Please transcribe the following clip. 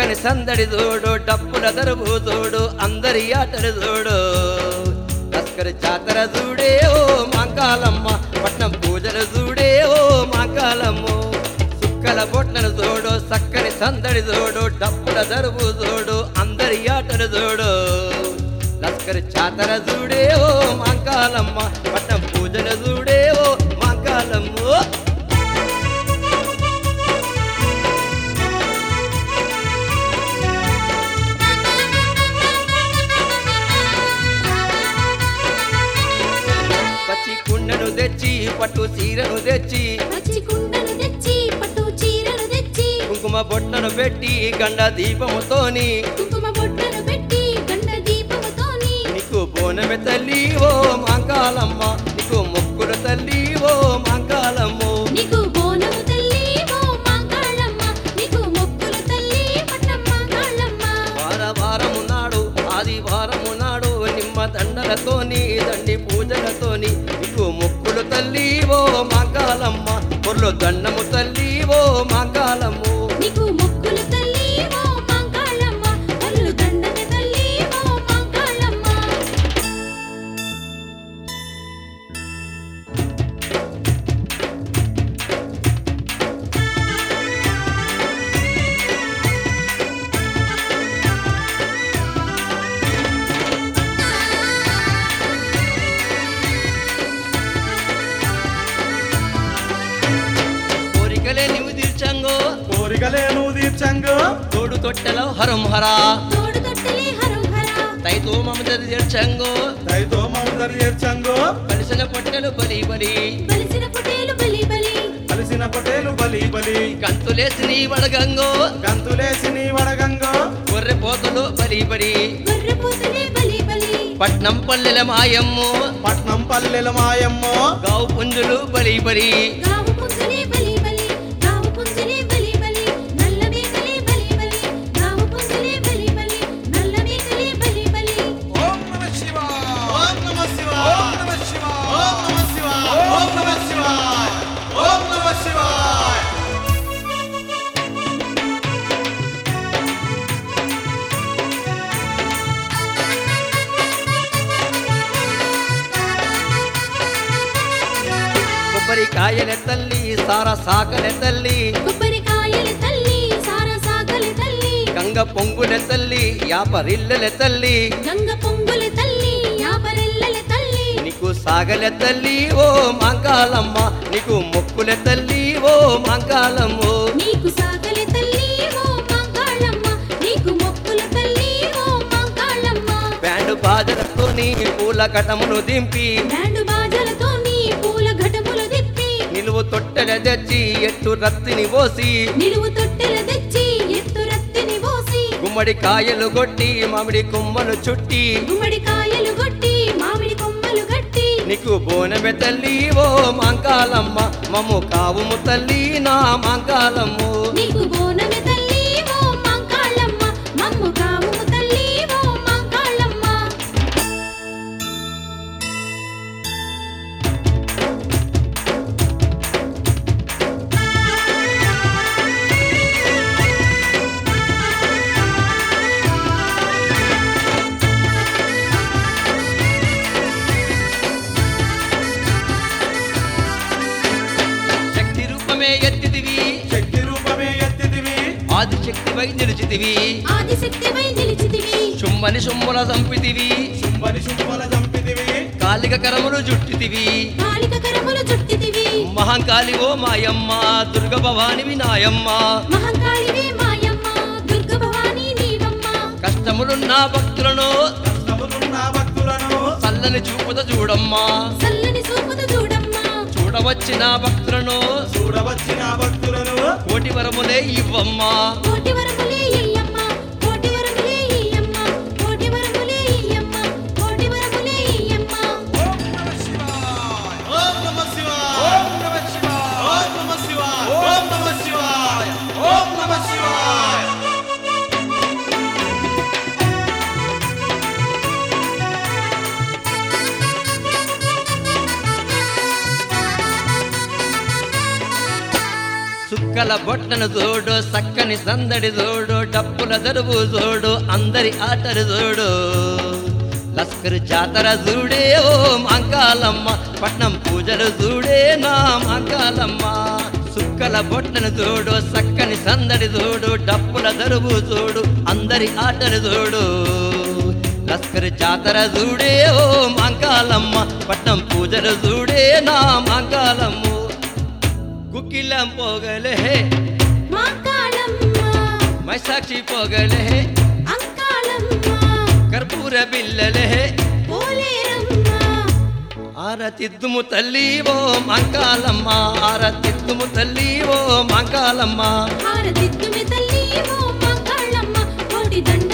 చక్కని సందడి చూడు డప్పుల దరువు చూడు అందరి ఆటలు చూడు లస్కరి జాతర చూడే ఓ మాంకాలమ్మ పట్నం పూజలు చూడే ఓ మాంకాలమ్మ సుక్కల బొట్లను చూడు చక్కని సందడి చూడు డప్పుల దరువు చూడు అందరి ఆటలు చూడు లస్కరి జాతర చూడే ఓ మాంకాలమ్మ పట్నం పూజలు చూడే ఓ మాంకాలమ్మ పచ్చి కుండను తెచ్చి పట్టు చీరను తెచ్చి పచ్చి కుండలు తెచ్చి పట్టు చీరలు తెచ్చి కుంకుమ బొట్టను పెట్టి గండ దీపముతోని కుంకుమ బొట్టలు పెట్టి గండ దీపముతోని నీకు బోనమె తల్లి ఓ మాంకాలమ్మ నీకు మొక్కుల తల్లి ఓ మాంకాలమ్మ నీకు బోనము తల్లి ఓ మాంగాళమ్మ నీకు మొక్కులు తల్లి పట్టమ్మ కాళ్ళమ్మ వార వారము నాడు ఆదివారము నాడు నిమ్మ దండలతోని దండి పూజలతోని నీకు మొక్కులు తల్లి ఓ మాంకాలమ్మ పొర్లు దండము తల్లి ఓ మాంకాలమ్మ నీకు మొక్కులు తల్లి ఓ మాంగాళమ్మ ఒళ్ళు దండన తల్లి ఓ మాంగాళమ్మ కోరికలే నీవు తీర్చంగో కోరికలేను తీర్చంగు తోడు తొట్టెలో హరం హరా తోడు తొట్టెలే హరం హర తైతో మమత తీర్చంగో దయతో మమతలు తీర్చంగు కలిసిన పొట్టెలు బలి బలి బలిసిన పొటేలు బలి బలి కలిసిన పొటేలు బలి బలి కంతులేసి నీ వడగంగో గంతులేసి నీ వడగంగో గొర్రె పోతలు బలి బలి గొర్రె పోతలే బలి బలి పట్నం పల్లెల మాయమ్ము పట్నం పల్లెల మాయమ్మో గావు పుంజులు బలి బలి గావు పుంజలే బలి బలి గావు పుంజలే బలి బలి నల్ల మేకలే బలి బలి గావు పుంజలే బలి బలి నల్ల మేకలే బలి బలి ఓం నమ శివాయ ఓం నమ శివాయ ఓం నమ శివాయ ఓం నమ శివాయ ఓం నమ శివాయ ఓం నమ శివాయ కొబ్బరికాయల తల్లి సార సాకల తల్లి కొబ్బరికాయల తల్లి సార సాగల తల్లి గంగ పొంగుల తల్లి యాపరిల్లెల తల్లి గంగ పొంగుల తల్లి యాపరెల్లల తల్లి నీకు సాగల తల్లి ఓ మాంకాలమ్మ నీకు మొక్కుల తల్లి ఓ మాంకాలమ్మ నీకు సాగల తల్లి ఓ మాంగాళమ్మ నీకు మొక్కుల తల్లి ఓ మాంగాళమ్మ బ్యాండు బాజలతోని పూల కటమును దింపి బ్యాండు బాజలతో నీ పూల ఘటములు తిప్పి నిలువు తొట్టెల తెచ్చి ఎట్టు రత్తిని పోసి నిలువు తొట్టెల తెచ్చి ఎత్తు రత్తిని పోసి గుమ్మడి కాయలు కొట్టి మామిడి కొమ్మలు చుట్టి గుమ్మడికాయలు కొట్టి మామిడి కొమ్మలు గట్టి నీకు బోనమె తల్లి ఓ మాంకాలమ్మ మమ్ము కావుము తల్లి నా మాంకాలమ్ము నీకు బోనమె తల్లి ఓ మాంకాళమ్మ మమ్ము కావుము తల్లి ఓ మాంకాళమ్మ శక్తి రూపమే ఎత్తిదివి శక్తి రూపమే ఎత్తిదివి ఆది శక్తివై నిలిచితివి ఆదిశక్తివై నిలిచితివి శుంభని శుంభుల సంపితివి శుంభని శుంభల చంపిదివి కాలిక కరములు జుట్టితివి కాలిక కరములు చుట్టితివి మహంకాళి ఓ మాయమ్మ దుర్గ భవాని నాయమ్మ మహంకాళివే మాయమ్మ దుర్గ భవానీ నీవమ్మ కష్టములున్న భక్తులను కష్టములున్న భక్తులను చల్లని చూపుత చూడమ్మా చల్లని సూపుత చూడమ్మా చూడవచ్చిన భక్తులను చూడవచ్చిన భక్తులను కోటి వరములే ఇవ్వమ్మా కోటి వరములే ఇయ్యమ్మ కోటి వరములే ఇయ్యమ్మ కోటి వరములే ఇయ్యమ్మ కోటి వరములే ఇయ్యమ్మ ఓం నమ శివాయ ఓం నమ శివాయ ఓం నమ శివాయ ఓం నమ శివాయ ఓం నమ శివాయ ఓం నమ శివాయ సుక్క సుక్కల బొట్టను చూడు సక్కని సందడి చూడు డప్పుల దరువు చూడు అందరి ఆటలు చూడు లస్కరు జాతర చూడే ఓ మాంకాలమ్మ పట్నం పూజలు చూడే నా మాంకాలమ్మ సుక్కల బొట్టను చూడు సక్కని సందడి చూడు డప్పుల దరువు చూడు అందరి ఆటలు చూడు లస్కరు జాతర చూడే ఓ మాంకాలమ్మ పట్నం పూజలు చూడే నా మాంకాలమ్మ కుకిలం పోగలే మాంకాళమ్మ మైసాక్షి పోగలే అంకాళమ్మ కర్పూర బిల్లలే పోలేరమ్మ ఆరతిద్దుము తల్లి ఓ మాంకాలమ్మ ఆరతిద్దుము తల్లి ఓ మాంకాలమ్మ హారతిత్తుమి తల్లి ఓ మాంకాళమ్మ కోటి దండ